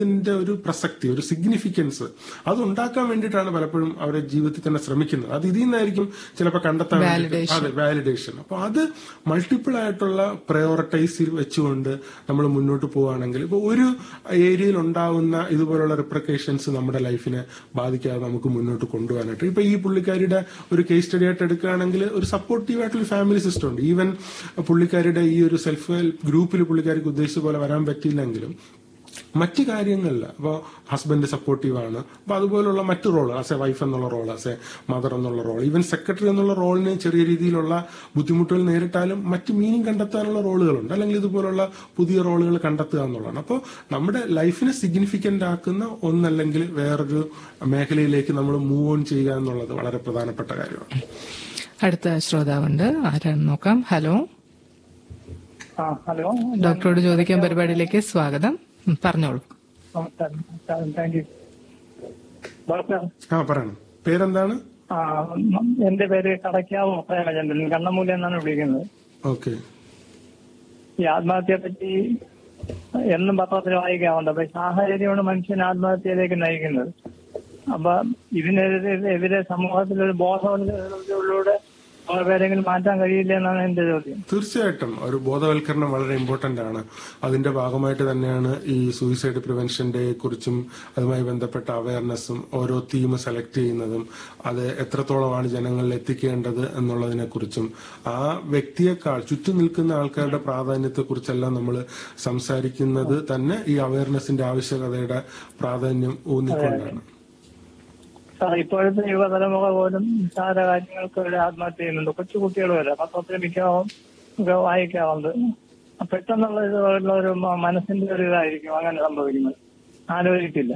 ത്തിന്റെ ഒരു പ്രസക്തി ഒരു സിഗ്നിഫിക്കൻസ് അത് ഉണ്ടാക്കാൻ വേണ്ടിയിട്ടാണ് പലപ്പോഴും അവരെ ജീവിതത്തിൽ തന്നെ ശ്രമിക്കുന്നത് അത് ഇതിൽ നിന്നായിരിക്കും ചിലപ്പോൾ കണ്ടെത്താൻ വേണ്ടിയിട്ട് അതെ വാലിഡേഷൻ അപ്പൊ അത് മൾട്ടിപ്പിൾ ആയിട്ടുള്ള പ്രയോറിറ്റൈസിൽ വെച്ചുകൊണ്ട് നമ്മൾ മുന്നോട്ട് പോവുകയാണെങ്കിൽ ഇപ്പൊ ഒരു ഏരിയയിൽ ഉണ്ടാവുന്ന ഇതുപോലുള്ള റിപ്രക്കേഷൻസ് നമ്മുടെ ലൈഫിനെ ബാധിക്കാതെ നമുക്ക് മുന്നോട്ട് കൊണ്ടുപോകാനായിട്ട് ഇപ്പൊ ഈ പുള്ളിക്കാരിയുടെ ഒരു കേസ് സ്റ്റഡി ആയിട്ട് എടുക്കുകയാണെങ്കിൽ ഒരു സപ്പോർട്ടീവ് ആയിട്ടുള്ള ഫാമിലി സിസ്റ്റം ഉണ്ട് ഈവൻ പുള്ളിക്കാരിയുടെ ഈ ഒരു സെൽഫ് ഹെൽപ്പ് ഗ്രൂപ്പിൽ പുള്ളിക്കാരിക്ക് ഉദ്ദേശിച്ച പോലെ വരാൻ പറ്റിയില്ലെങ്കിലും മറ്റു കാര്യങ്ങളിൽ അപ്പോൾ ഹസ്ബൻഡ് സപ്പോർട്ടീവ് ആണ് അപ്പൊ അതുപോലുള്ള മറ്റു റോൾ ആസ് എ വൈഫ് എന്നുള്ള റോൾ ആസ് എ മദർ എന്നുള്ള റോൾ ഈവൻ സെക്രട്ടറി എന്നുള്ള റോളിന് ചെറിയ രീതിയിലുള്ള ബുദ്ധിമുട്ടുകൾ നേരിട്ടാലും മറ്റ് മീനിങ് കണ്ടെത്താനുള്ള റോളുകളുണ്ട് അല്ലെങ്കിൽ ഇതുപോലുള്ള പുതിയ റോളുകൾ കണ്ടെത്തുക എന്നുള്ളതാണ് അപ്പോൾ നമ്മുടെ ലൈഫിനെ സിഗ്നിഫിക്കന്റ് ആക്കുന്ന ഒന്നല്ലെങ്കിൽ വേറൊരു മേഖലയിലേക്ക് നമ്മൾ മൂവ് ഓൺ ചെയ്യുക എന്നുള്ളത് വളരെ പ്രധാനപ്പെട്ട കാര്യമാണ് അടുത്ത ശ്രോതാവുണ്ട് ആരാണെന്ന് നോക്കാം ഹലോ ആ ഹലോ ഡോക്ടറോട് ചോദിക്കാൻ പരിപാടിയിലേക്ക് സ്വാഗതം ഉം, പറഞ്ഞോളൂ നമസ്കാരം താങ്ക് യു ഡോക്ടർ ആ പറയണം പേരെന്താണ് ആ എന്റെ പേര് കടക്കാവ് പ്രേമചന്ദ്രൻ കണ്ണമൂല എന്നാണ് വിളിക്കുന്നത് ഓക്കെ ഈ ആത്മഹത്യയെ പറ്റി എന്നും പത്രത്തിൽ വായിക്കാറുണ്ട് അപ്പൊ ഈ സാഹചര്യമാണ് മനുഷ്യൻ ആത്മഹത്യയിലേക്ക് നയിക്കുന്നത് അപ്പൊ ഇതിനെതിരെ എതിരെ സമൂഹത്തിൽ ഒരു ബോധവൽക്കരണത്തിലൂടെ പേരെങ്കിലും മാറ്റാൻ കഴിയില്ല എന്നാണ് എന്റെ ചോദ്യം തീർച്ചയായിട്ടും ഒരു ബോധവൽക്കരണം വളരെ ഇമ്പോർട്ടന്റ് ആണ് അതിന്റെ ഭാഗമായിട്ട് തന്നെയാണ് ഈ സൂയിസൈഡ് പ്രിവെൻഷന്റെ കുറിച്ചും അതുമായി ബന്ധപ്പെട്ട അവയർനെസ്സും ഓരോ തീം സെലക്ട് ചെയ്യുന്നതും അത് എത്രത്തോളമാണ് ജനങ്ങളിൽ എത്തിക്കേണ്ടത് എന്നുള്ളതിനെ കുറിച്ചും ആ വ്യക്തിയെക്കാൾ ചുറ്റും നിൽക്കുന്ന ആൾക്കാരുടെ പ്രാധാന്യത്തെ കുറിച്ചെല്ലാം നമ്മൾ സംസാരിക്കുന്നത് തന്നെ ഈ അവയർനെസിന്റെ ആവശ്യകതയുടെ പ്രാധാന്യം ഊന്നിക്കൊണ്ടാണ് സാർ ഇപ്പോഴത്തെ യുവതലമുറ പോലും നിസ്സാര കാര്യങ്ങൾക്ക് വരെ ആത്മഹത്യ ചെയ്യുന്നുണ്ട് കൊച്ചു കുട്ടികൾ വരെ പത്രത്തിൽ മിക്കവാറും ഒക്കെ വായിക്കാറുണ്ട് പെട്ടെന്നുള്ള ഇതുള്ള ഒരു മ- മനസ്സിന്റെ ഒരു ഇതായിരിക്കും അങ്ങനെ സംഭവിക്കുന്നത് ആലോചിക്കില്ല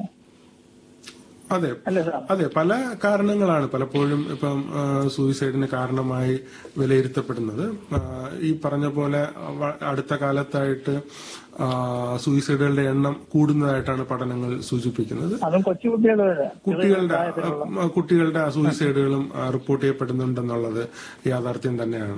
അതെ അല്ലേ സാർ അതെ പല കാരണങ്ങളാണ് പലപ്പോഴും ഇപ്പം ആ, സൂയിസൈഡിന് കാരണമായി വിലയിരുത്തപ്പെടുന്നത് ആ, ഈ പറഞ്ഞ പോലെ വ- അടുത്ത കാലത്തായിട്ട് ആ, സൂയിസൈഡുകളുടെ എണ്ണം കൂടുന്നതായിട്ടാണ് പഠനങ്ങൾ സൂചിപ്പിക്കുന്നത് അതും കൊച്ചു കുട്ടികൾ വരെ കുട്ടികളുടെ ആ, കുട്ടികളുടെ ആ സൂയിസൈഡുകളും ആ, റിപ്പോർട്ട് ചെയ്യപ്പെടുന്നുണ്ടെന്നുള്ളത് യാഥാർത്ഥ്യം തന്നെയാണ്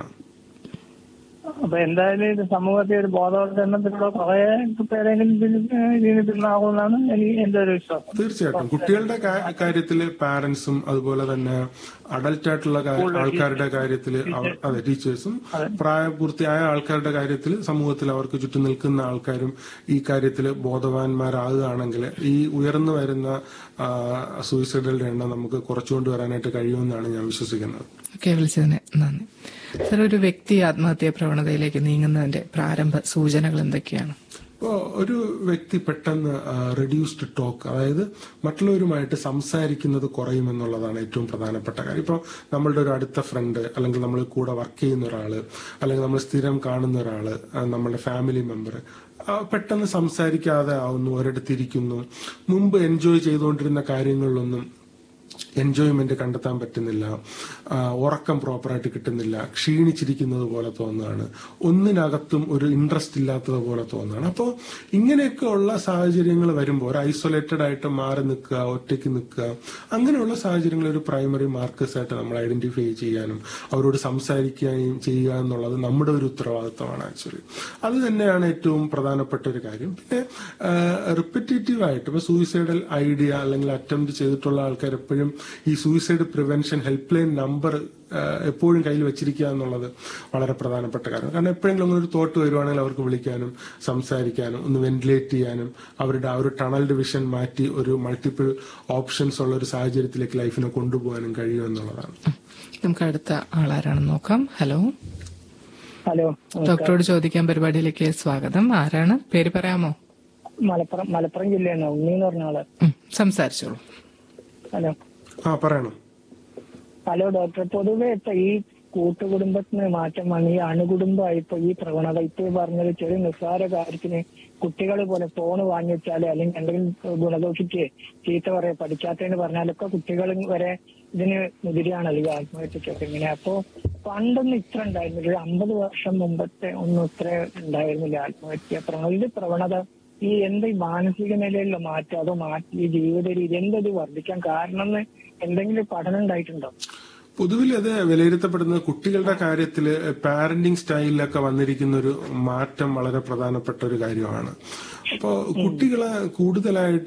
അപ്പൊ എന്തായാലും ഇത് സമൂഹത്തെ ഒരു ബോധവൽക്കരണത്തിലൂടെ കുറെ പേരെങ്കിലും ഇതിന് ഇതിന് പിന്നാകുമെന്നാണ് എനിക്ക് എന്റെ ഒരു വിശ്വാസം തീർച്ചയായിട്ടും കുട്ടികളുടെ കാ- കാര്യത്തില് പാരന്റ്സും അതുപോലെ തന്നെ അഡൽട്ട് ആയിട്ടുള്ള കാ- ആൾക്കാരുടെ കാര്യത്തിൽ അതെ ടീച്ചേഴ്സും പ്രായപൂർത്തിയായ ആൾക്കാരുടെ കാര്യത്തിൽ സമൂഹത്തിൽ അവർക്ക് ചുറ്റും നിൽക്കുന്ന ആൾക്കാരും ഈ കാര്യത്തിൽ ബോധവാന്മാരാകുകയാണെങ്കിൽ ഈ ഉയർന്നു വരുന്ന ആ, സൂയിസൈഡുകളുടെ എണ്ണം നമുക്ക് കുറച്ചുകൊണ്ട് വരാനായിട്ട് കഴിയുമെന്നാണ് ഞാൻ വിശ്വസിക്കുന്നത് ഒക്കെ വിളിച്ചതിന് നന്ദി സർ ഒരു വ്യക്തി ആത്മഹത്യാ പ്രവണതയിലേക്ക് നീങ്ങുന്നതിന്റെ പ്രാരംഭ സൂചനകൾ എന്തൊക്കെയാണ് ഇപ്പോ ഒരു വ്യക്തി പെട്ടെന്ന് റെഡ്യൂസ്ഡ് ടോക്ക് അതായത് മറ്റുള്ളവരുമായിട്ട് സംസാരിക്കുന്നത് കുറയുമെന്നുള്ളതാണ് ഏറ്റവും പ്രധാനപ്പെട്ട കാര്യം ഇപ്പോൾ നമ്മളുടെ ഒരു അടുത്ത ഫ്രണ്ട് അല്ലെങ്കിൽ നമ്മൾ കൂടെ വർക്ക് ചെയ്യുന്ന ഒരാള് അല്ലെങ്കിൽ നമ്മൾ സ്ഥിരം കാണുന്ന ഒരാള് ആ, നമ്മുടെ ഫാമിലി മെമ്പർ പെട്ടെന്ന് സംസാരിക്കാതെ ആവുന്നു ഒരിടത്തിരിക്കുന്നു മുമ്പ് എൻജോയ് ചെയ്തുകൊണ്ടിരുന്ന കാര്യങ്ങളിലൊന്നും എൻജോയ്മെന്റ് കണ്ടെത്താൻ പറ്റുന്നില്ല ആ, ഉറക്കം പ്രോപ്പറായിട്ട് കിട്ടുന്നില്ല ക്ഷീണിച്ചിരിക്കുന്നത് പോലെ തോന്നുകയാണ് ഒന്നിനകത്തും ഒരു ഇൻട്രസ്റ്റ് ഇല്ലാത്തത് പോലെ തോന്നുകയാണ് അപ്പോൾ ഇങ്ങനെയൊക്കെ ഉള്ള സാഹചര്യങ്ങൾ വരുമ്പോൾ ഒരു ഐസൊലേറ്റഡ് ആയിട്ട് മാറി നിൽക്കുക ഒറ്റയ്ക്ക് നിൽക്കുക അങ്ങനെയുള്ള സാഹചര്യങ്ങൾ ഒരു പ്രൈമറി മാർക്കേഴ്സ് ആയിട്ട് നമ്മൾ ഐഡന്റിഫൈ ചെയ്യാനും അവരോട് സംസാരിക്കുകയും ചെയ്യുക എന്നുള്ളത് നമ്മുടെ ഒരു ഉത്തരവാദിത്തമാണ് ആക്ച്വലി അത് തന്നെയാണ് ഏറ്റവും പ്രധാനപ്പെട്ട ഒരു കാര്യം പിന്നെ റിപ്പറ്റേറ്റീവ് ആയിട്ട് ഇപ്പൊ സൂയിസൈഡൽ ഐഡിയ അല്ലെങ്കിൽ അറ്റംപ്റ്റ് ചെയ്തിട്ടുള്ള ആൾക്കാർ എപ്പോഴും ഈ suicide prevention help line number എപ്പോഴും കയ്യിൽ വെച്ചിരിക്കുക എന്നുള്ളത് വളരെ പ്രധാനപ്പെട്ട കാര്യം കാരണം എപ്പോഴെങ്കിലും അങ്ങനെ ഒരു തോട്ട് വരുവാണെങ്കിൽ അവർക്ക് വിളിക്കാനും സംസാരിക്കാനും ഒന്ന് വെന്റിലേറ്റ് ചെയ്യാനും അവരുടെ ആ ഒരു ടണൽ ഡിവിഷൻ മാറ്റി ഒരു മൾട്ടിപ്പിൾ ഓപ്ഷൻസ് ഉള്ള ഒരു സാഹചര്യത്തിലേക്ക് ലൈഫിനെ കൊണ്ടുപോകാനും കഴിയും എന്നുള്ളതാണ് നമുക്ക് അടുത്ത ആളാരാണെന്ന് നോക്കാം ഹലോ ഹലോ ഡോക്ടറോട് ചോദിക്കാൻ പരിപാടിയിലേക്ക് സ്വാഗതം ആരാണ് പേര് പറയാമോ മലപ്പുറം മലപ്പുറം ജില്ലയിൽ നിന്ന് ഉണ്ണി എന്ന് പറഞ്ഞ ആള് ഉം, സംസാരിച്ചോളൂ ഹലോ ആ പറയണം ഹലോ ഡോക്ടർ പൊതുവെ ഇപ്പൊ ഈ കൂട്ടുകുടുംബത്തിന് മാറ്റം വന്ന് ഈ അണുകുടുംബമായി ഇപ്പൊ ഈ പ്രവണത ഇപ്പൊ ഈ പറഞ്ഞത് ചെറിയ നിസ്സാര കാര്യത്തിന് കുട്ടികൾ പോലെ ഫോൺ വാങ്ങി വെച്ചാല് അല്ലെങ്കിൽ എന്തെങ്കിലും ഗുണദോഷിക്ക് ചീത്ത പറയാ പഠിക്കാത്തതെന്ന് പറഞ്ഞാലൊക്കെ കുട്ടികൾ വരെ ഇതിന് മുതിരാണല്ലോ ഈ ആത്മഹത്യക്കൊക്കെ ഇങ്ങനെ അപ്പോ പണ്ടൊന്നും ഇത്ര ഉണ്ടായിരുന്നില്ല ഒരു അമ്പത് വർഷം മുമ്പത്തെ ഒന്നും ഇത്ര ഉണ്ടായിരുന്നില്ല ആത്മഹത്യ പ്രവണത ഇത് പ്രവണത ഈ എന്ത് ഈ മാനസിക നിലയിലുള്ള മാറ്റം അതോ മാറ്റി ഈ ജീവിത രീതി എന്തത് വർദ്ധിക്കാൻ കാരണം എന്ന് എന്തെങ്കിലും പഠനം ഉണ്ടായിട്ടുണ്ടോ പൊതുവിൽ അത് വിലയിരുത്തപ്പെടുന്നത് കുട്ടികളുടെ കാര്യത്തിൽ പാരന്റിങ് സ്റ്റൈലിലൊക്കെ വന്നിരിക്കുന്ന ഒരു മാറ്റം വളരെ പ്രധാനപ്പെട്ട ഒരു കാര്യമാണ് അപ്പോ കുട്ടികളെ കൂടുതലായിട്ട്